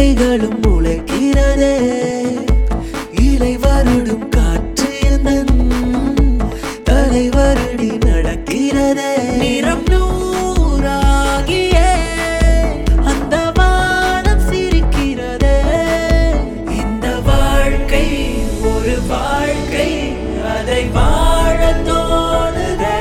இறக்கைகளும் முளைக்கிறதே இலை வருடும் காற்று எந்தன் தலை வருடி நடக்கிறதே நிறம் நூறாகியே அந்த வானம் சிரிக்கிறதே இந்த வாழ்க்கை ஒரு வாழ்க்கை அதை வாழ தோணுதே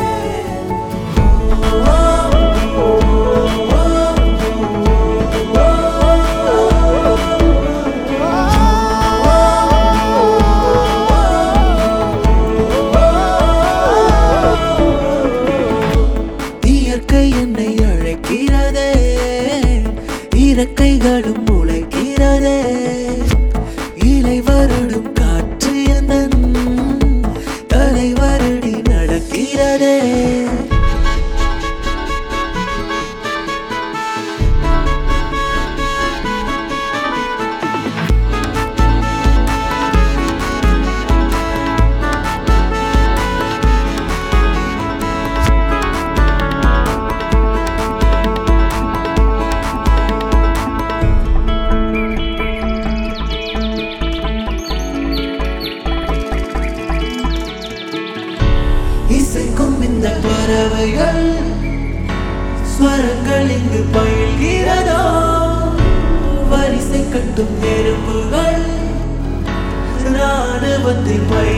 இயற்கை என்னை அழைக்கிறதே இறக்கைகளும் முளைக்கிறதே இலை வருடும் காற்று எந்தன் தலை வருடி நடக்கிறதே இசைக்கும் இந்த பறவைகள் ஸ்வரங்கள் இங்கு பயில்கிறதோ வரிசை கட்டும் நெருப்புகள் ராணுவத்தை பயிர்